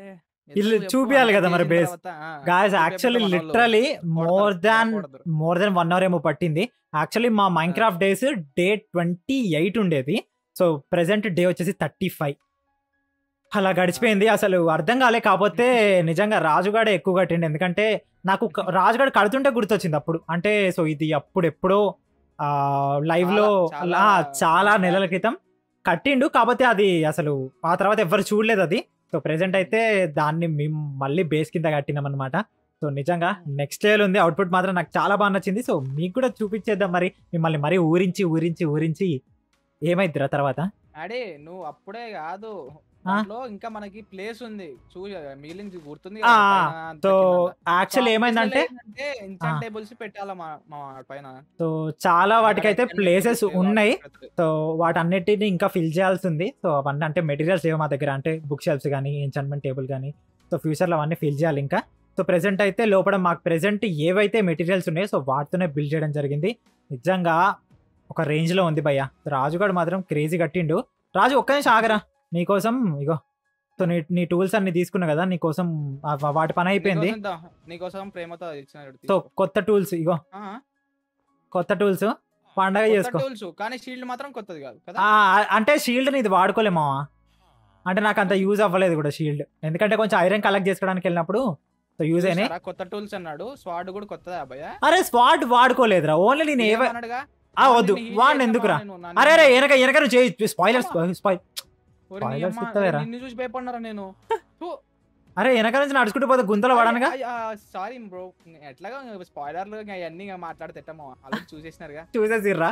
ఇల్లు చెప్పు, చూపియాలి అంతా కదా మరి చేసిన బేస్ తర్వాత, ఆ, గాయస్ చూపే యాక్చువల్లీ మన వాళ్ళు లిటరలీ మోర్ కొడతారు, దాన్ కొడతారు. మోర్ దెన్ వన్ అవర్ ఏమో పట్టింది యాక్చువల్లీ మా Minecraft days day twenty eight ఉండేది సో ప్రెసెంట్ డే వచ్చేసి థర్టీ ఫైవ్ అలా గడిచిపోయింది అసలు అర్థం కాలే కాకపోతే నిజంగా రాజుగాడే ఎక్కువ కట్టిండు ఎందుకంటే నాకు క- రాజుగాడు కడుతుంటే గుర్తొచ్చింది అప్పుడు అంటే సో ఇది అప్పుడు ఎప్పుడో లైవ్ లో చాలా- ఆ, చాలా చాలా నెలల క్రితం కట్టిండు కాకపోతే అది అసలు ఆ తర్వాత ఎవరు చూడలేదు అది సో ప్రెసెంట్ అయితే దాన్ని మేము మళ్ళీ బేస్ కింద కట్టినాం అనమాట సో నిజంగా నెక్స్ట్ లెవెల్ ఉంది అవుట్పుట్ మాత్రం నాకు చాలా బాగా నచ్చింది సో మీకు కూడా చూపించేద్దాం మరి మిమ్మల్ని మరీ ఊరించి ఊరించి ఊరించి ఏమైద్దిరా తర్వాత అడే నువ్వు అప్పుడే కాదు ఆ? దాంట్లో ఇంకా మనకి ప్లేస్ ఉంది చూ మిగిలింది గుర్తుంది ఆ, సో యాక్చువల్ ఏమైందంటే ఇన్స్టాంట్ టేబుల్స్ పెట్టాలా మా మా పైన సో చాలా వాటికైతే అక్కడ ప్లేసెస్ tables ఉన్నాయి పెడతారు. సో వాటన్నిటిని ఇంకా ఫిల్ చేయాల్సి ఉంది సో అవన్నీ అంటే మెటీరియల్స్ లేవు మా దగ్గర అంటే బుక్ షెల్ఫ్స్ కానీ ఎంచాన్మెంట్ టేబుల్ కానీ సో ఫ్యూచర్లో అవన్నీ ఫిల్ చేయాలి ఇంకా సో ప్రెసెంట్ అయితే లోపల మాకు ప్రెసెంట్ ఏవైతే మెటీరియల్స్ ఉన్నాయో సో వాటితోనే బిల్డ్ చేయడం జరిగింది నిజంగా ఒక రేంజ్లో ఉంది భయ్య రాజుగాడు మాత్రం క్రేజీ కట్టిండు రాజు ఒక్క నిమిషం ఆగరా నీకోసం ఇగో సో నీ నీ టూల్స్ అన్ని తీసుకున్నా కదా నీకోసం ఆ- వాటి పని అయిపోయింది నీకోసం దా- నీకోసం ప్రేమతో ఇచ్చిన సో కొత్త టూల్స్ ఇగో కొత్త టూల్స్ పండగ చేసుకో టూల్స్ కానీ షీల్డ్ మాత్రం కొత్తది కాదు కదా ఆ, అంటే షీల్డ్ ఇది వాడుకోలేమా అంటే నాకు అంత యూజ్ అవ్వలేదు కూడా షీల్డ్ ఎందుకంటే కొంచెం ఐరన్ కలెక్ట్ చేసుకోవడానికి వెళ్ళినప్పుడు సో యూజ్ అయినాయి చూసారా? కొత్త టూల్స్ అన్నాడు స్వాడ్ కూడా కొత్తదా అబ్బాయ అరే స్పాట్ వాడుకోలేదురా ఓన్లీ నేను ఏవ ఏమన్నాడుగా? ఆ వద్దు నేను heal వాడిని చేద్దామా ఎందుకురా నేను? నన్ను- అరే అరే వెనక వెనక నువ్వు చేయి స్పాయిలర్ స్పాయిల్ ఒరేయ్ నీ spoilers అమ్మ, ఇస్తావేరా? నిన్ను చూసి భయపడినారా నేను అరే వెనక నుంచి నడుచుకుంటూ పోతే గుంతలో పడనుగా సారీ బ్రో ఎట్లాగా స్పాయిలర్లు అవన్నీ మాట్లాడితే ఎట్టమో అలా చూసేసినారుగా చూసేసిర్రా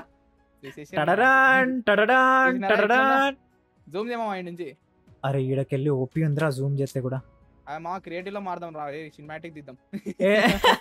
టడరాన్ టడరాన్ టడరాన్ జూమ్ చేయమా మా ఇంటి నుంచి అరే ఈడకెళ్ళి ఓపి ఉందిరా జూమ్ చేస్తే కూడా ఆ, మా క్రియేటివ్ లో మారదాం రా సినిమాటిక్ దిద్దాం ఏ.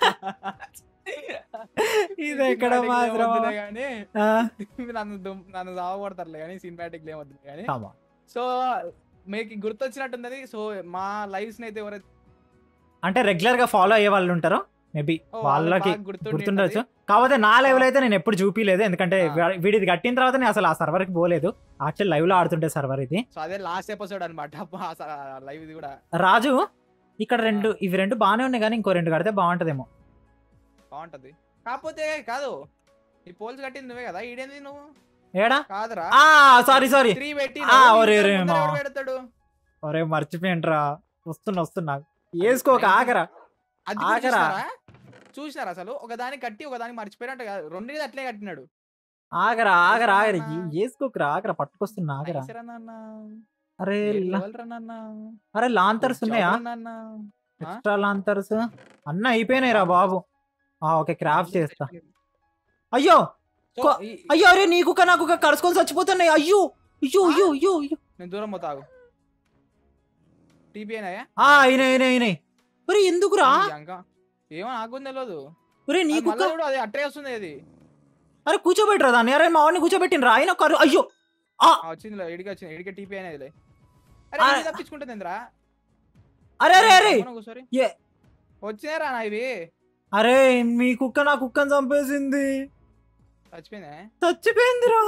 ఇది ఎక్కడ Cinematic మాత్రం లేవద్దులే గానీ ఆ, నన్ను దుమ్- నన్ను సావగొడతారులే కానీ సినిమాటిక్ లేవద్దు కానీ come on. సో మీకు గుర్తొచ్చినట్టుంది సో మా లైవ్స్ ని అయితే ఎవరైతే అంటే రెగ్యులర్ గా ఫాలో అయ్యే వాళ్ళు ఉంటారో మేబీ ఓ, వాళ్ళకి బాగా గుర్తుండి గుర్తుండొచ్చు ఉంటది. కాకపోతే నా లెవెల్ అయితే నేను ఎప్పుడు చూపిలేదు ఎందుకంటే ఆ. వా- వీడిది కట్టిన తర్వాత నేను అసలు ఆ సర్వర్ కి పోలేదు యాక్చువల్ లైవ్ లో ఆడుతుంటే సర్వర్ ఇది సో అదే లాస్ట్ ఎపిసోడ్ అనమాట లైవ్ ఇది కూడా రాజు ఇక్కడ రెండు ఇవి రెండు బాగానే ఉన్నాయి కానీ ఇంకో రెండు కడితే బాగుంటదేమో బాగుంటది కాకపోతే కాదు ఈ పోల్స్ కట్టింది నువ్వే కదా ఈడేంది నువ్వు ఏడా కాదురా ఆ సారీ సారీ త్రీ పెట్టి ఆ, నువ్వు ఒరే, ఇంటర్ ఒరే, ముందర మా. ఎవడు పెడతాడు ఒరే మర్చిపోయింట్రా వస్తున్నా వస్తున్నా వేసుకోక ఆగరా అది కూడా ఆగరా. చూసినారా? చూసినారా అసలు ఒక దాన్ని కట్టి ఒక దాన్ని మర్చిపోయినట్టు కాదు రెండు అట్లే కట్టినాడు ఆగరా ఆగరా ఆగరా వేసుకోరా. ఏ- వేసుకోకరా ఆగరా పట్టుకొస్తున్నా ఆగరా నైస్ రా నాన్న. అరే ఏ లా- level రా నాన్న. అరే లాంతర్స్ ఉన్నాయా జాబ్ రా నాన్న. ఆ? ఎక్స్ట్రా లాంతర్స్ అన్న అయిపోయినాయి రా బాబు ఆ ఓకే క్రాఫ్ట్ చేస్తా అయ్యో సో, కో- ఈ- అయ్యో అరే నీకు నాకు కలుసుకొని చచ్చిపోతున్నాయి అయ్యో అయ్యో అయ్యో అయ్యో అయ్యో నేను దూరం పోతాగు టీపీ అయినాయా ఆ అయినాయి అయినాయి అయినాయి ఒరే ఎందుకురా ఏమో నాకు కూడా తెలియదు ఒరే అది నీకు మళ్ళా చూడు, అది అట్టే వస్తుంది అది అరే కూర్చోబెట్టరా దాన్ని అరే మా వాడిని కూర్చోబెట్టినరా ఆయన కరు అయ్యో ఆ, వచ్చింది ఇడికి వచ్చింది ఇడికి టీపీ అయినది అరే ఆ. ఇది తప్పించుకుంటుంది ఏంద్రా అరే అరే అరే ఒకసారి ఏ. వచ్చినారా నా ఇవి అరే మీ కుక్క నా కుక్కని చంపేసింది చచ్చిపోయిందే చచ్చిపోయిందిరా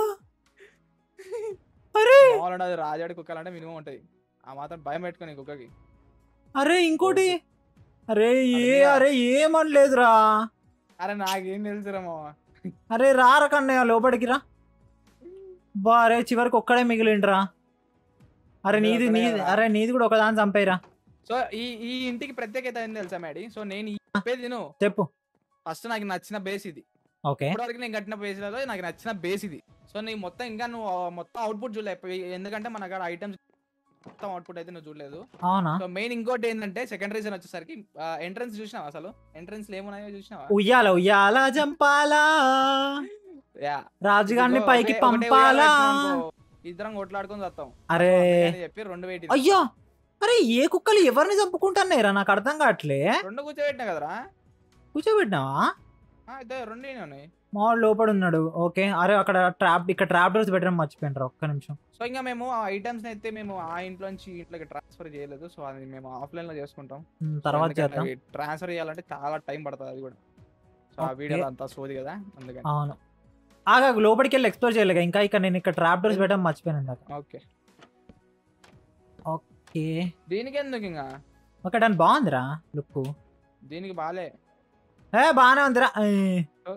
అరే మామూలు అది రాజాడి కుక్కలంటే మినిమం ఉంటది ఆ మాత్రం భయం పెట్టుకుని కుక్కకి అరే ఇంకోటి అరే ఏ అరే. అరే ఏమనలేదురా అరే నాకేం తెలుసురా మామ అరే రారా కన్నయ్య లోపలికి రా బా అరే చివరికి ఒక్కడే మిగిలిండ్రా అరే అదే నీది ఒక్కడే నీది కదా. అరే నీది కూడా ఒకదాని చంపేరా సో ఈ ఈ ఇంటికి ప్రత్యేకత ఏంది తెలుసా మేడి సో నేను ఈ చెప్పేది విను చెప్పు ఫస్ట్ నాకు నచ్చిన బేస్ ఇది ఓకే ఇప్పటివరకు నేను కట్టిన బేస్లలో నాకు నచ్చిన బేస్ ఇది సో నీ మొత్తం ఇంకా నువ్వు ఆ మొత్తం అవుట్పుట్ చూడలే ఎందుకంటే మన కాడ ఐటమ్స్ మొత్తం అవుట్పుట్ అయితే నువ్వు చూడలేదు అవునా సో మెయిన్ ఇంకోటి ఏంటంటే సెకండ్ రీజన్ వచ్చేసరికి ఎంట్రన్స్ చూసినావా అసలు ఎంట్రన్స్ ఏమున్నాయో చూసినావా ఉయ్యాల ఉయ్యాల జంపాలా యా రాజుగారిని ఇదిగో పైకి ఒకటే- ఒకటే పంపాలా ఉయ్యాల ఎత్తుకున్నాం అనుకో, ఇద్దరం కొట్లాడుకొని వస్తాం అరే చెప్పి రెండు వెయిట్ అయ్యో అరే ఏ కుక్కలు ఎవరిని చంపుకుంటున్నాయిరా నాకు అర్థం కావట్లే రెండు కూర్చోబెట్టినా కదరా కూర్చోబెట్టినావా ఆ, అయితే రెండు ఉన్నాయి మా వాడు లోపల ఉన్నాడు ఓకే అరే అక్కడ ట్రాప్ ఇక్కడ ట్రాప్ డోర్స్ పెట్టడం మర్చిపోయినరా ఒక్క నిమిషం సో ఇంకా మేము ఆ ఐటమ్స్ అయితే మేము ఆ ఇంట్లో నుంచి ఇంట్లోకి ట్రాన్స్ఫర్ చేయలేదు సో అది మేము ఆఫ్లైన్ లో చేసుకుంటాం ఉమ్, తర్వాత చేద్దాం ట్రాన్స్ఫర్ చేయాలంటే చాలా టైం పడుతుంది అది కూడా సో ఆ Okay. వీడియో అంతా సోది కదా అందుకని అవును ఆగా లోపలికి వెళ్ళి ఎక్స్ప్లోర్ చేయలేక ఇంకా ఇక్కడ నేను ఇక్కడ ట్రాప్ డోర్స్ పెట్టడం మర్చిపోయాను ఇందాక ఓకే ఓకే దీనికి ఎందుకు ఇంకా ఒక దాని బాగుందిరా లుక్ దీనికి బాలే ఏ బాగానే ఉందిరా ఓ.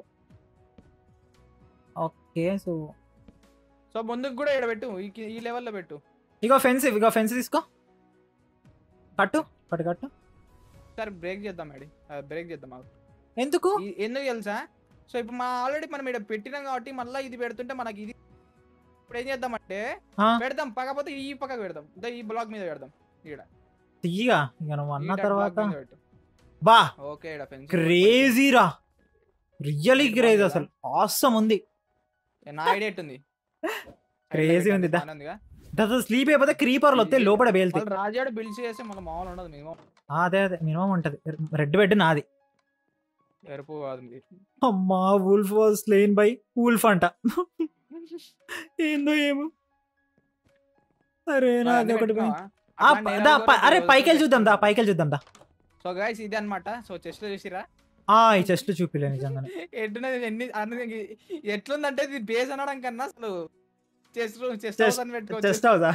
ఓకే సో సో ముందుకు కూడా ఇక్కడ పెట్టు ఈ కి- ఈ లెవెల్లో పెట్టు ఇగో ఫెన్స్ ఇగో ఫెన్స్ తీసుకో కట్టు కట్టు కట్టు సరే బ్రేక్ చేద్దాం మేడం బ్రేక్ చేద్దాం ఆగు. ఎందుకు ఈ- ఎందుకు తెలుసా సో ఇప్పుడు మా ఆల్రెడీ మనం ఇక్కడ పెట్టినాం కాబట్టి మళ్ళీ ఇది పెడుతుంటే మనకి ఇది ఇప్పుడు ఏం చేద్దామంటే ఆ. పెడదాం పక్కపోతే ఈ పక్కకు పెడదాం ఇదో ఈ బ్లాక్ మీద పెడదాం ఇక్కడ తీయగా ఇక నువ్వు అన్న ఈడ తర్వాత block మీద పెట్టు. బా ఓకే ఇక్కడ ఫెన్స్ క్రేజీరా రియలీ ఇది క్రేజ్ బాగుంది అసలు ఆసం ఉంది నా ఐడియా ఎట్టుంది Crazy ఉంది దా. బాగానే ఉందిగా? అసలు స్లీప్ అయిపోతే క్రీపర్లు వస్తే లోపల పేలుతాయి మళ్ళీ రాజాడు బిల్డ్ చేస్తే మన మామూలు ఉండదు మినిమం ఆ, అదే అదే మినిమం ఉంటది రెడ్ బెడ్ నాది ఎరుపు కాదు ఇది. అమ్మా wolf was slain by wolf అంట ఏందో ఏమో అరే మరి నాది అన్ని ఒకటి పోయింది. పెట్టుకున్నావా? ఆ, అట్లాంటి ప- నేరాలు దా, కూడా ప- అరే రోజు పైకి వెళ్ళి చూద్దాం దా చేస్తున్నాం. పైకి వెళ్ళి చూద్దాం దా సో గైస్ ఇది అన్నమాట సో చెస్ట్ లో చూసిరా ఆ ఈ చెస్ట్ చూపిలే నిజంగానే ఎట్టున్నది ఎన్ని అన్ని ఎట్లుందంటే ఇది బేస్ అనడం కన్నా అసలు చెస్ట్ చెస్ట్ Chest- అని పెట్టుకోవచ్చు చెస్ట్ అవుదా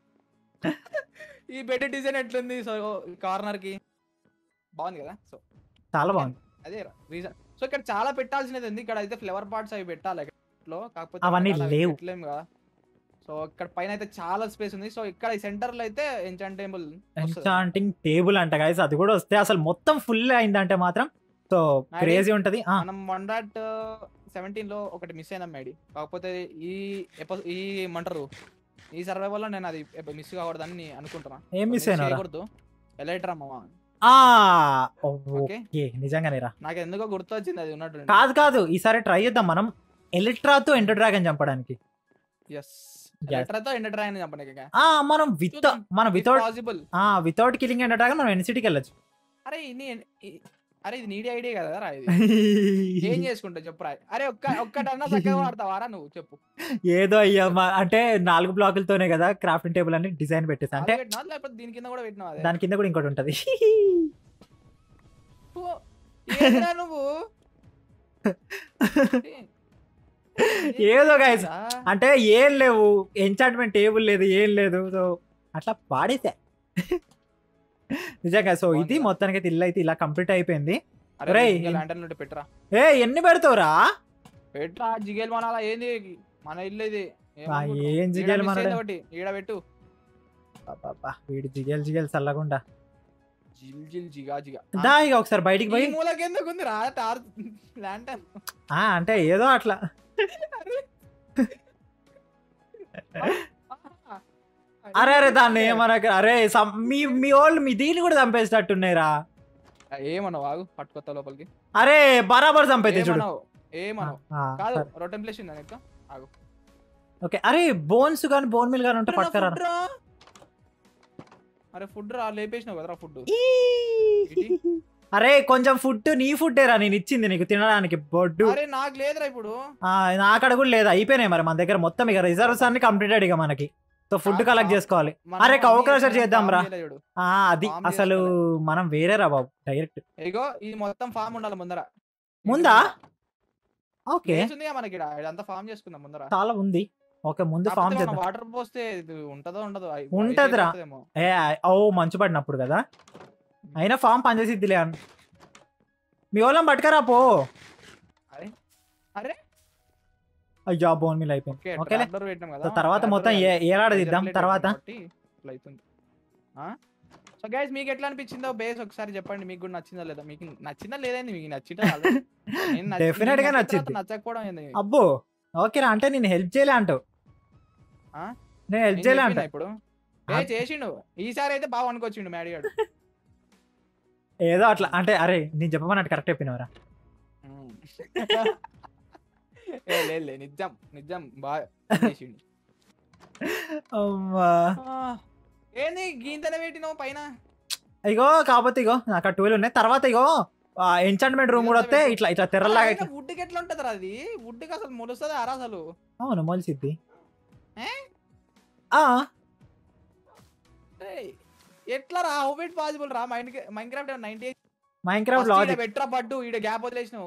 ఈ బెడ్ డిజైన్ ఎట్లుంది సో కార్నర్ కి బాగుంది కదా సో చాలా బాగుంది అదే రీజన్ సో ఇక్కడ చాలా పెట్టాల్సినది ఉంది ఇక్కడ అయితే ఫ్లవర్ పార్ట్స్ అవి పెట్టాలి లో కాకపోతే అవన్నీ మనకాడ అవి లేవు. పెట్టలేము కదా సో ఇక్కడ పైన అయితే చాలా స్పేస్ ఉంది సో ఇక్కడ ఈ సెంటర్ లో అయితే ఎంచాన్ టేబుల్ ఎన్చాంటింగ్ టేబుల్ అంట గైస్ అది కూడా వస్తే అసలు మొత్తం ఫుల్ అయిందంటే మాత్రం సో నాది- క్రేజీ ఉంటది ఆ, మనం వన్ డాట్ సెవెంటీన్ లో ఒకటి మిస్ అయినా మేడి కాకపోతే ఈ ఎప- ఈ ఏమంటారు ఈ సర్వైవల్ లో నేను అది మిస్ కాకూడదని అనుకుంటున్నా ఏం మిస్ అయినారా ఎలైట్రా మామ ఆ ఓకే ఓకే నిజంగానేరా నాకు ఎందుకో గుర్తు వచ్చింది అది ఉన్నట్టు కాదు కాదు ఈసారి ట్రై చేద్దాం మనం ఎలక్ట్రాతో ఎంటర్ డ్రాగన్ చంపడానికి ఎస్ ఎలైట్రాతో ఎండర్ డ్రాగన్ చంపడానికి ఆ మనం విత్ చూద్దాం. మనం వితౌట్ పాసిబుల్ ఆ వితౌట్ కిలింగ్ ఎంటర్ డ్రాగన్ మనం ఎన్సిటీకి వెళ్ళొచ్చు అరే ఇది ఈ- అరే ఇది నీడి ఐడియా కదా రా ఇది ఏం చేసుకుంటావు చెప్పు రా అరే ఒక్క ఒక్కటన్నా చక్కగా వాడతావారా నువ్వు చెప్పు ఏదో అయ్యా మా- అంటే నాలుగు బ్లాకులతోనే కదా క్రాఫ్టింగ్ టేబుల్ అని డిజైన్ పెట్టేసి అంటే అది పెట్టినావా? లేకపోతే దీని కింద కూడా పెట్టినావు అదే దాని కింద కూడా ఇంకోటి ఉంటది ఓ, ఏందిరా నువ్వు ఏదో guys. రా. అంటే ఏం లేవు ఎంచాంట్మెంట్ టేబుల్ లేదు ఏం లేదు సో అట్లా పాడేసా నిజంగా సో ఇది బాగుంది. మొత్తానికి అయితే ఇల్లు అయితే ఇలా కంప్లీట్ అయిపోయింది అరే రేయ్, జిగేల్ lantern ఉంటే పెట్టరా ఏ ఎన్ని పెడతావురా పెట్టరా జిగేల్ మనాలా ఏంది మన ఇల్లు ఇది ఆ, ఏం జిగేల్ మనడే? ఒకటి ఈడ పెట్టు అబ్బబ్బా, వీడి జిగేల్ జిగేల్ చల్లకుండా జిల్ జిల్ జిగా జిగా దా ఇక ఒకసారి బయటికి ఈ పోయి మూలకి ఎందుకు ఉంది రా టార్ ల్యాంటన్ ఆ, అంటే ఏదో అట్లా అరే అరే దాన్ని ఏమనక అరే సం- మీ మీ వాళ్ళు మీ దీన్ని కూడా చంపేసినట్టున్నాయిరా ఏమన్నావు ఆగు పట్టుకొత్త లోపలికి అరే బరాబర్ చంపైతే చూడు ఏమన్నావు ఏమన్నావు ఆ, కాదు సరే. రొటెన్ ప్లేస్ ఉందా నీకు ఓకే అరే బోన్స్ కానీ బోన్ మిల్ కానీ ఉంటే పట్టుకరా ఫుడ్ రా అరే ఫుడ్ రా లేపేసినావు కదరా ఫుడ్ అరే కొంచెం ఫుడ్ నీ ఫుడ్ రా నేను ఇచ్చింది నీకు తినడానికి బొడ్డు అరే నాకు లేదురా ఇప్పుడు ఆ, నాకాడ కూడా లేదు అయిపోయినాయి మరి మన దగ్గర మొత్తం ఇక రిజర్వ్స్ అన్ని కంప్లీటెడ్ ఇక మనకి సో ఫుడ్ కాదు, కలెక్ట్ కాదు. చేసుకోవాలి మనం అరే, అన్ని కౌకరసర్ చేసినాం, చేద్దాం రా. farm చేయలే చూడు. ఆ అది Farm అసలు మనం వేరే రా బాబు డైరెక్ట్ ఇగో ఇది మొత్తం ఫామ్ ఉండాలి ముందర ముందా? ఓకే Place ఉందిగా మనకి ఈడ. ఇదంతా ఫామ్ చేసుకుందాం ముందర చాలా ఉంది ఓకే ముందు ఫామ్ చేద్దాం వాటర్ పోస్తే ఇది ఉంటదో ఉండదో అయి- ఉంటదిరా. అయిపోతుందేమో. ఏ ఓ మంచు పడినప్పుడు కదా అయినా ఫామ్ పనిచేసిద్దిలే అని మీ వాళ్ళని పట్టుకరా పో అరే అయ్యా బోన్ మిల్ అయిపోయింది ఓకే ఓకేలే ట్రాక్టర్ పెట్టినాం సో కదా తర్వాత tractor మొత్తం ఏ అది ఏలాడదిద్దాం regulate తర్వాత కాబట్టి ఇట్లా అవుతుంది సో గైస్ మీకు ఎట్లా అనిపించిందో బేస్ ఒకసారి చెప్పండి మీకు కూడా నచ్చిందా లేదా మీకు నచ్చిందా లేదండి మీకు నచ్చిందా already? నేను నచ్చి- Definite గా మీకు నచ్చిన నచ్చింది. తర్వాత నచ్చకపోవడం ఏంది అబ్బో ఓకేరా అంటే నేను హెల్ప్ చేయలే అంటావు ఆ? నేను హెల్ప్ నేను చేయలే చెప్పినా అంట ఇప్పుడు ఏ ఆ- చేసిండు ఈసారి అయితే బాగా అనుకొచ్చిండు మ్యాడీ గాడు ఏదో అట్లా అంటే అరే నేను చెప్పమన్నట్టు కరెక్ట్ చెప్పినవరా ఏ లేదు లేదు నిజం నిజం బాగా చేసిండు అమ్మా ఆ, ఏంది గీంతనే పెట్టినావు పైన ఇగో కాకపోతే ఇగో నాకు ఆ ట్వెల్వ్ ఉన్నాయి తర్వాత ఇగో ఎంచాంట్మెంట్ రూమ్ కూడా వస్తే ఇట్లా ఇట్లా తెర్రలాగా ఇట్లా వుడ్కి ఎట్లా ఉంటది అది వుడ్కి అసలు మొలుస్తుంది అరా అసలు అవును మొలిసిద్ది ఏ? ఆ, ఏయ్, ఎట్లా రా హౌ ఇట్ పాసిబుల్ రా mind Minecraft ninety Minecraft logic పెట్రా పడ్డు ఈడ గ్యాప్ వదిలేసినావు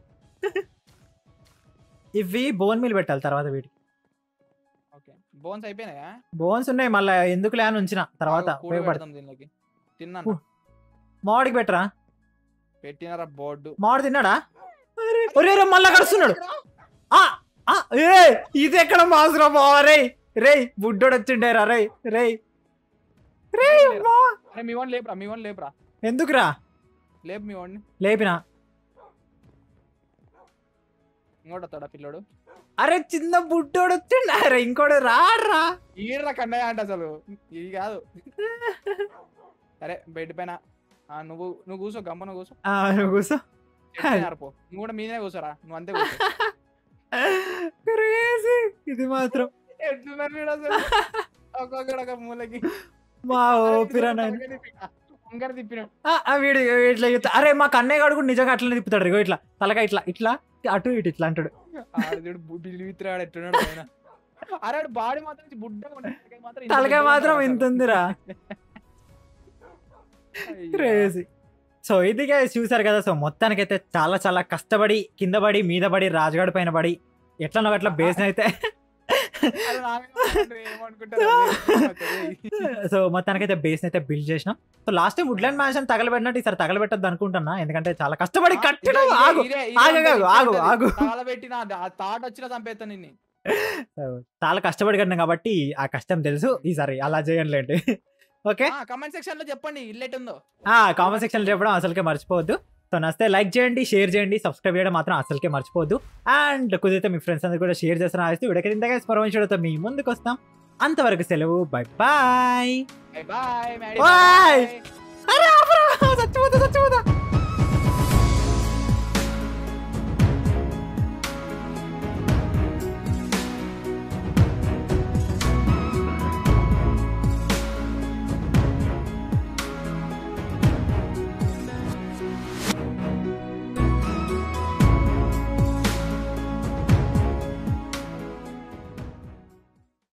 ఇవి బోన్ మిల్ పెట్టాలి తర్వాత వీటికి ఓకే బోన్స్ అయిపోయినాయా బోన్స్ ఉన్నాయి మళ్ళీ ఎందుకు లేని ఉంచిన తర్వాత ఆగు, కూడి ఉపయోగపడతాయి పెడదాం దీనిలోకి తిన్నాను మామిడికి పెట్టరా పెట్టినారా బోర్డు మామిడి తిన్నాడా అరే, ఒరే రే మళ్ళా కడుస్తున్నాడు ఆ, ఆ, ఏ ఇది ఎక్కడ మాసురా బావా రే రే బుడ్డోడు వచ్చిండేరా రే రే రే మా అరే మీ వాడిని లేపురా మీ వాడిని లేపురా ఎందుకురా లేపు మీ వాడిని లేపినా ఇంకోటి వస్తాడా పిల్లడు అరే చిన్న బుడ్డోడు వచ్చిండు అరే ఇంకోటి రారా ఈడ్రా కన్నయ్య అంట అసలు ఇది కాదు అరే బెడ్ పైన ఆ, నువ్వు నువ్వు కూర్చో గమ్మన కూర్చో ఆ, నువ్వు కూర్చో చెట్టు పైన ఆరిపో నువ్వు కూడా మీదనే కూర్చోరా నువ్వు అంతే కూర్చో Crazy. ఇది మాత్రం ఎట్లున్నారు వీడు అసలు ఒక్కొక్కడు ఒక మూలకి మా ఓపిరా నాయన వంకర తిప్పినాడు ఆ, ఆ వీడు ఇట్లా చెప్తా- అరే మా కన్నయ్య గాడు కూడా నిజంగా అట్లనే తిప్పుతాడు ఇగో ఇట్లా తలగా ఇట్లా ఇట్లా అటు ఇటు ఇట్లా అంటాడు ఆడు బిల్లు విత్రాడు ఎట్టున్నాడు పైన అరే ఆడు బాడీ మాత్రం బుడ్డగా ఉంటాడు. తలకాయ మాత్రం ఇంత తలకాయ పెద్దగా మాత్రం ఉంటాడు ఇంత అసలు. ఉందిరా అయ్యో. క్రేజీ సో ఇది guys చూసారు కదా సో మొత్తానికైతే చాలా చాలా కష్టపడి కింద పడి మీద పడి రాజుగాడి పైన పడి ఎట్లనో అట్లా బేస్ అయితే అరే నా మీద పడుతుండ్రు, ఏమనుకుంటారు అరే. సో మొత్తానికైతే బేస్ అయితే బిల్డ్ చేసినాం so last time woodland mansion తగలబెట్టినట్టు ఈసారి తగలబెట్టద్దు అనుకుంటున్నా ఎందుకంటే చాలా కష్టపడి కట్టిన ఇదే, ఆగు ఇదే, ఇదే ఆగు, ఉంటది, ఆగు, ఇదే ఆగు, ఉంటది. ఆగు. తగలబెట్టిన ఆ థాట్ వచ్చినా చంపేస్తా నిన్ను So, చాలా కష్టపడి కట్టినాం కాబట్టి ఆ కష్టం తెలుసు ఈసారి అలా చేయండి ఓకే కమెంట్ సెక్షన్ లో చెప్పండి ఇల్లు ఎట్టుందో కామెంట్ సెక్షన్ చెప్పడం అసలుకే మర్చిపోవద్దు సో నచ్చితే లైక్ చేయండి షేర్ చేయండి సబ్స్క్రైబ్ చేయడం మాత్రం అసలుకే మర్చిపోవద్దు అండ్ కుదిరితే మీ ఫ్రెండ్స్ అందరూ కూడా షేర్ చేస్తున్న ఆస్తే వీడికి ఇంతగా పరమేశ్వరుడితో మీ ముందుకు వస్తాం అంతవరకు సెలవు బై బాయ్ బాయ్ Bye. అరే ఆపరా చచ్చిపోతా చచ్చిపోతా